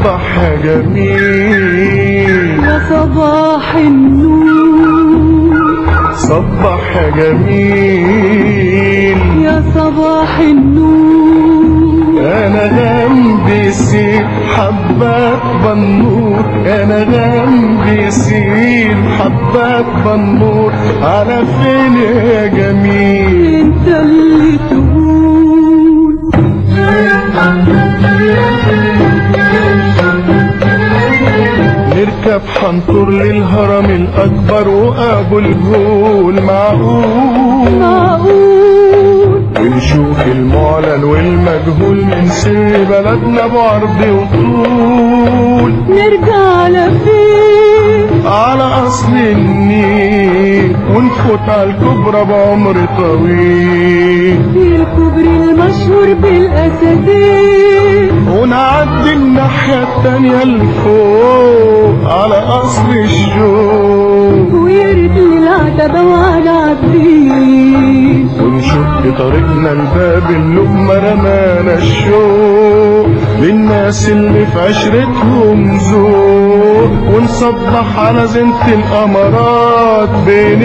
صبح يا جميل يا صباح النور صبح يا جميل يا صباح النور انا جنبي سيب حبات بنور انا جنبي سيب حبات بنور على فين يا جميل انت اللي تقول نركب حنطور للهرم الاكبر وابو الهول معقول معقول ونشوف المعلن والمجهول من سر بلدنا بعرض وطول نرجع لفين على اصل النيل ونفوت على الكبرى بعمر طويل في الكوبري المشهور بالاسدين ونعدي الناحية التانية لفوق على اصل الشوق ويرد للعتبة وعلى عبدين ونشق طريقنا لباب اللقمة رمانا الشوق للناس اللي في عشرتهم ذوق ونصبح على زينة الأمارات بين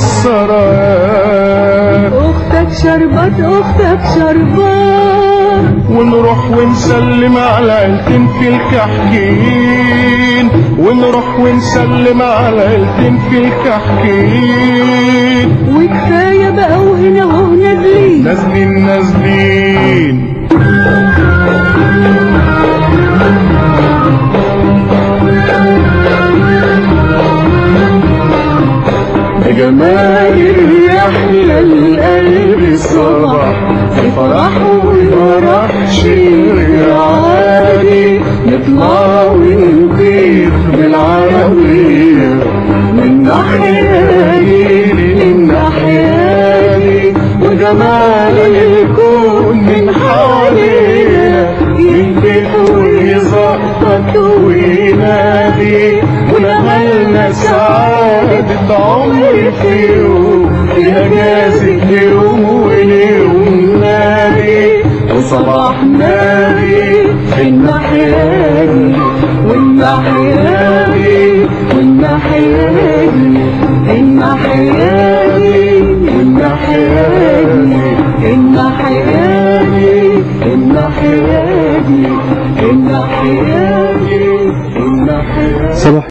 السرايات اختك شربت اختك شربت ونروح ونسلم على عيلتين في الكحكين ونروح ونسلم على عيلتين في الكحكين وكفاية بقى وهنا وهو نازلين نازلين نازلين جمال يحلى القلب صباح في فرح وفرح شيء عادي نطلع ونطير بالعربية من ناحية دي للناحية دي وجمال الكون من حوالينا يلفت ويزقط وينادي ونغلنا سعادة عمر في يوم في أجازة يوم وليوم نادي وصباح نادي في الناحية دي والناحية دي والناحية دي الناحية دي والناحية دي الناحية دي الناحية دي الناحية دي الناحية صباح